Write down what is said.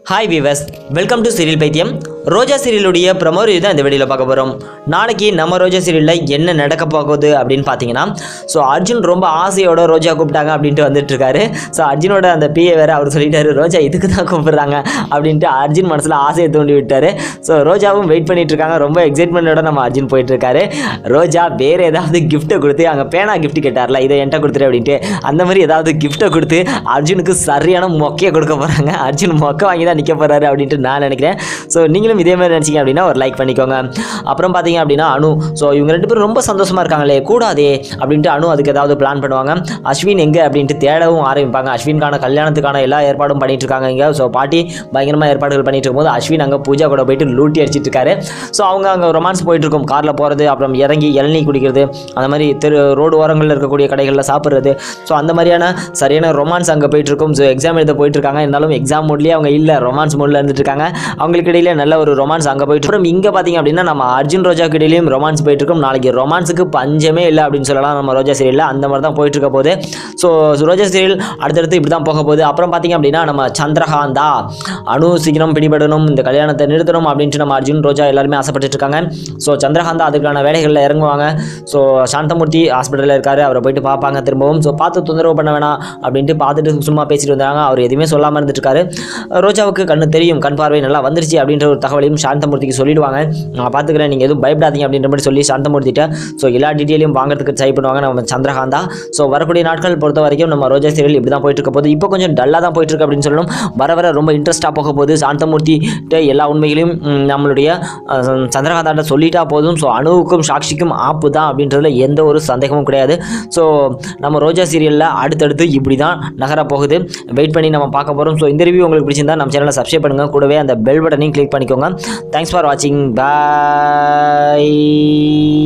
hi viewers welcome to serial பைத்தியம் Roja சீரியலுடைய promo review தான் இந்த வீடியோவில் பார்க்க போகிறோம் நாளைக்கு நம்ம ரோஜா சீரியலில் என்ன நடக்க போகுது அப்படின்னு பார்த்தீங்கன்னா ஸோ அர்ஜுன் ரொம்ப ஆசையோட ரோஜா கூப்பிட்டாங்க அப்படின்ட்டு வந்துட்டு இருக்காரு ஸோ அர்ஜுனோட அந்த பிஏ வேறு அவர் சொல்லிட்டாரு ரோஜா இதுக்கு தான் கூப்பிடுறாங்க அப்படின்ட்டு அர்ஜுன் மனசில் ஆசையை தூண்டி விட்டாரு ஸோ ரோஜாவும் வெயிட் பண்ணிட்டு இருக்காங்க ரொம்ப எக்ஸைட்மெண்ட்டோட நம்ம அர்ஜுன் போயிட்டு இருக்காரு ரோஜா வேறு ஏதாவது கிஃப்ட்டை கொடுத்து அங்கே பேனா கிஃப்ட் கேட்டார்ல இதை என்கிட்ட கொடுத்துரு அப்படின்ட்டு அந்த மாதிரி ஏதாவது கிஃப்ட்டை கொடுத்து அர்ஜுனுக்கு சரியான மொக்கையை கொடுக்க போகிறாங்க அர்ஜுன் மொக்கை வாங்கி தான் நிற்க போகிறாரு அப்படின்ட்டு நான் நினைக்கிறேன் ஸோ நீங்களும் இதே மாதிரி நினச்சிங்க அப்படின்னா ஒரு லைக் பண்ணிக்கோங்க அப்புறம் பார்த்தீங்க அப்படின்னா அனு ஸோ இவங்க ரெண்டு பேரும் ரொம்ப சந்தோஷமாக இருக்காங்களே கூடாதே அப்படின்ட்டு அனு அதுக்கு ஏதாவது பிளான் பண்ணுவாங்க அஸ்வின் எங்கே அப்படின்ட்டு தேடவும் ஆரம்பிப்பாங்க அஸ்வின்கான கல்யாணத்துக்கான எல்லா ஏற்பாடும் பண்ணிட்டு இருக்காங்க இங்கே ஸோ பாட்டி பயங்கரமாக ஏற்பாடுகள் பண்ணிட்டு இருக்கும்போது அஸ்வின் அங்கே பூஜா கூட போயிட்டு லூட்டி அடிச்சிட்டு இருக்காரு ஸோ அவங்க அங்கே ரொமான்ஸ் போயிட்டு இருக்கும் காரில் போகிறது அப்புறம் இறங்கி இளநீ குடிக்கிறது அந்த மாதிரி தெரு ரோடு ஓரங்களில் இருக்கக்கூடிய கடைகளில் சாப்பிட்றது ஸோ அந்த மாதிரியான சரியான ரொமான்ஸ் அங்கே போயிட்டு இருக்கும் ஸோ எக்ஸாம் எழுத போயிட்டு இருக்காங்க இருந்தாலும் எக்ஸாம் மூட்லேயே அவங்க இல்லை ரொமான்ஸ் மூடில் இருந்துட்டு இருக்காங்க அவங்களுக்கு இடையில நல்ல ஒரு ரொமான்ஸ் அங்கே போயிட்டு அப்புறம் இங்கே பார்த்தீங்க அப்படின்னா நம்ம அர்ஜுன் ரோஜாக்கு இடையிலையும் ரொமான்ஸ் போயிட்டு இருக்கும் நாளைக்கு ரொமான்ஸுக்கு பஞ்சமே இல்லை அப்படின்னு சொல்லலாம் நம்ம ரோஜா சீரியலில் அந்த மாதிரி தான் போயிட்டு இருக்க போது ஸோ ரோஜா சீரியல் அடுத்தடுத்து இப்படி தான் போக போகுது அப்புறம் பார்த்தீங்க அப்படின்னா நம்ம சந்திரகாந்தா அணு சீக்கிரம் பிடிபடணும் இந்த கல்யாணத்தை நிறுத்தணும் அப்படின்ட்டு நம்ம அர்ஜுன் ரோஜா எல்லாருமே ஆசைப்பட்டுட்டு இருக்காங்க ஸோ சந்திரகாந்தா அதுக்கான வேலைகளில் இறங்குவாங்க ஸோ சாந்தமூர்த்தி ஹாஸ்பிட்டலில் இருக்காரு அவரை போயிட்டு பார்ப்பாங்க திரும்பவும் ஸோ பார்த்து தொந்தரவு பண்ண வேணாம் அப்படின்ட்டு பார்த்துட்டு சும்மா பேசிட்டு வந்தாங்க அவர் எதுவுமே சொல்லாமல் இருந்துட்டு இருக்காரு ரோஜாவுக்கு கண்ணு தெரியும் கண் பார்வை நல்லா வந்துருச்சு அப்படின்ற ஒரு தகவலையும் சாந்தமூர்த்திக்கு சொல்லிடுவாங்க நான் பார்த்துக்கிறேன் நீங்கள் எதுவும் பயப்படாதீங்க அப்படின்ற மாதிரி சொல்லி சாந்தமூர்த்திட்ட ஸோ எல்லா டீட்டெயிலையும் வாங்குறதுக்கு ட்ரை பண்ணுவாங்க நம்ம சந்திரகாந்தா ஸோ வரக்கூடிய நாட்கள் பொறுத்த வரைக்கும் நம்ம ரோஜா சீரியல் இப்படி தான் போயிட்டு இருக்க போது இப்போ கொஞ்சம் டல்லாக தான் போயிட்டு இருக்கு அப்படின்னு சொல்லணும் வர வர ரொம்ப இன்ட்ரெஸ்ட்டாக போக போகுது சாந்தமூர்த்தி எல்லா உண்மைகளையும் ம், நம்மளுடைய அஹ், சந்திரகாந்தாட்ட சொல்லிட்டா போதும் ஸோ அணுவுக்கும் சாக்ஷிக்கும் ஆப்பு தான் அப்படின்றதுல எந்த ஒரு சந்தேகமும் கிடையாது ஸோ நம்ம ரோஜா சீரியலில் அடுத்தடுத்து இப்படி தான் நகர போகுது வெயிட் பண்ணி நம்ம பார்க்க போகிறோம் ஸோ இந்த ரிவ்யூ உங்களுக்கு பிடிச்சிருந்தா நம்ம சேனலை சப்ஸ்கிரைப் பண்ணுங்கள் கூடவே அந்த பெல் பட்டனையும் கிளிக் பண்ணிக்கோங்க தேங்க்ஸ் ஃபார் வாட்சிங் பாய்